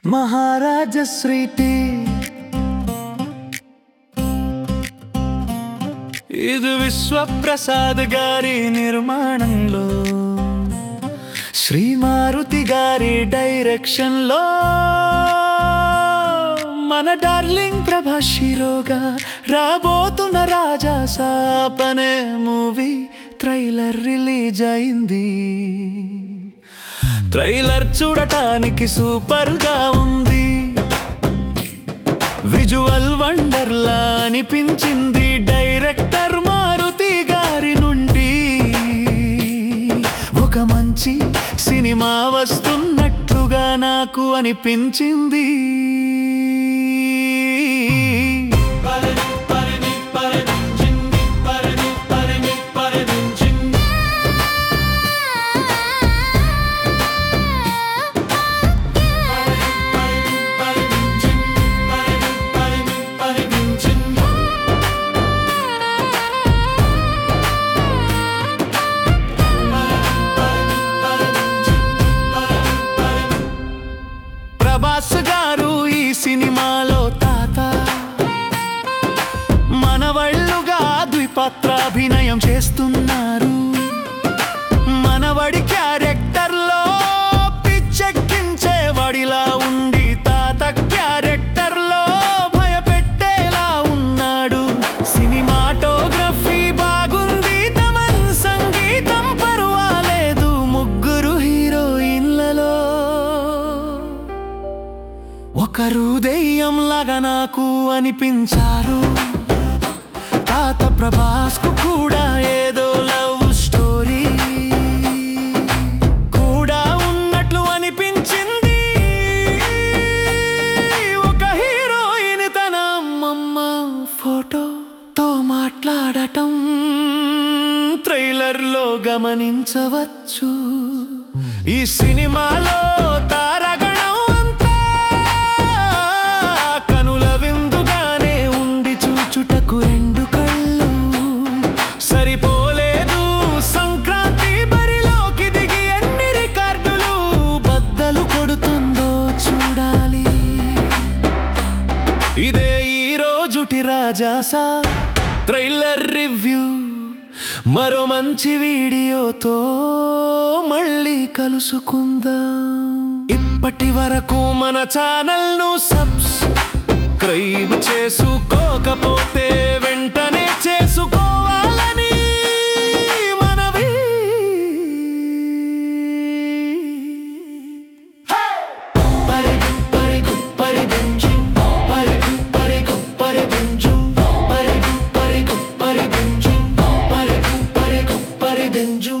మహారాజ శ్రీటి ఇది విశ్వప్రసాద్ గారి నిర్మాణంలో శ్రీ మారుతి గారి డైరెక్షన్ లో మన డార్లింగ్ ప్రభా షిరోగా రాబోతున్న రాజా సాపనే మూవీ ట్రైలర్ రిలీజ్ అయింది ట్రైలర్ చూడటానికి సూపర్ గా ఉంది విజువల్ వండర్ లా అనిపించింది డైరెక్టర్ మారుతి గారి నుండి ఒక మంచి సినిమా వస్తున్నట్లుగా నాకు అనిపించింది ప్రభాస్ గారు ఈ సినిమాలో తాత మనవళ్ళుగా ద్విపాత్రాభినయం చేస్తున్నారు మనవడి క్యారెక్టర్ లో పిచ్చెక్కించే వడిలా ఉండి తాత క్యారెక్టర్ లో భయపెట్టేలా ఉన్నాడు సినిమాటోగ్రఫీ బాగుంది తమన్ సంగీతం పర్వాలేదు ముగ్గురు హీరోయిన్లలో ఒకరు దెయ్యంలాగా నాకు అనిపించారు తాత ప్రభాస్ కు కూడా ఏదో లవ్ స్టోరీ కూడా ఉన్నట్లు అనిపించింది ఒక హీరోయిన్ తన అమ్మమ్మ ఫోటోతో మాట్లాడటం ట్రైలర్ లో గమనించవచ్చు ఈ సినిమాలో తారగణం అంతా కనుల విందుగానే ఉండి చూచుటకు రెండు కళ్ళు సరిపోలేదు సంక్రాంతి బరిలోకి దిగి ఎన్ని రికార్డులు బద్దలు కొడుతుందో చూడాలి ఇదే ఈ రోజుటి రాజాసా ట్రైలర్ రివ్యూ మరో మంచి వీడియోతో మళ్ళీ కలుసుకుందాం ఇప్పటి వరకు మన ఛానల్ ను సబ్స్క్రైబ్ చేసుకోకపోతే వెంటనే చేసుకోవాలని మనవి పరిగు పరిగు పరిగుంజు పరిగు పరిగు పరిగుంజు పరిగు పరిగు పరిగుంజు పరిగు పరిగు పరిగుంజు